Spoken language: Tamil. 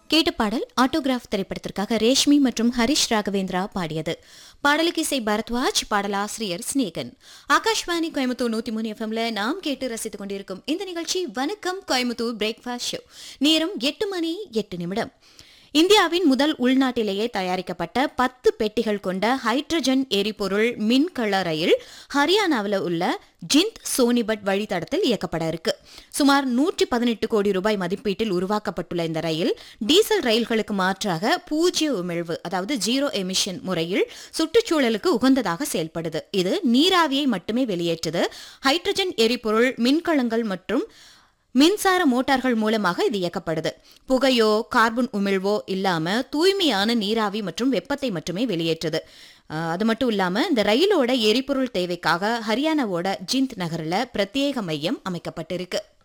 கேட்ட பாடல் ஆட்டோகிராஃப் திரைப்படத்திற்காக ரேஷ்மி மற்றும் ஹரிஷ் ராகவேந்திரா பாடியது பாடலுக்கு இசை பரத்வாஜ் பாடலாசிரியர் ஸ்நேகன் ஆகாஷ்வாணி கோயம்புத்தூர் நூத்தி மூணு எஃப்எம்ல நாம் கேட்டு ரசித்துக் கொண்டிருக்கும் இந்த நிகழ்ச்சி வணக்கம் கோயம்புத்தூர் பிரேக்ஃபாஸ்ட் ஷோ நேரம் எட்டு மணி எட்டு நிமிடம் இந்தியாவின் முதல் உள்நாட்டிலேயே தயாரிக்கப்பட்ட பத்து பெட்டிகள் கொண்ட ஹைட்ரஜன் எரிபொருள் மின்கல ரயில் ஹரியானாவில் உள்ள ஜிந்த் சோனிபட் வழித்தடத்தில் இயக்கப்பட இருக்கு சுமார் நூற்றி பதினெட்டு கோடி ரூபாய் மதிப்பீட்டில் உருவாக்கப்பட்டுள்ள இந்த ரயில் டீசல் ரயில்களுக்கு மாற்றாக பூஜ்ய உமிழ்வு அதாவது ஜீரோ எமிஷன் முறையில் சுற்றுச்சூழலுக்கு உகந்ததாக செயல்படுது இது நீராவியை மட்டுமே வெளியேற்றுது ஹைட்ரஜன் எரிபொருள் மின்கலங்கள் மற்றும் மின்சார மோட்டார்கள் மூலமாக இது இயக்கப்படுது புகையோ கார்பன் உமிழ்வோ இல்லாம தூய்மையான நீராவி மற்றும் வெப்பத்தை மட்டுமே வெளியேற்றுது அஹ், அது மட்டும் இல்லாம இந்த ரயிலோட எரிபொருள் தேவைக்காக ஹரியானாவோட ஜிந்த் நகர்ல பிரத்யேக மையம் அமைக்கப்பட்டிருக்கு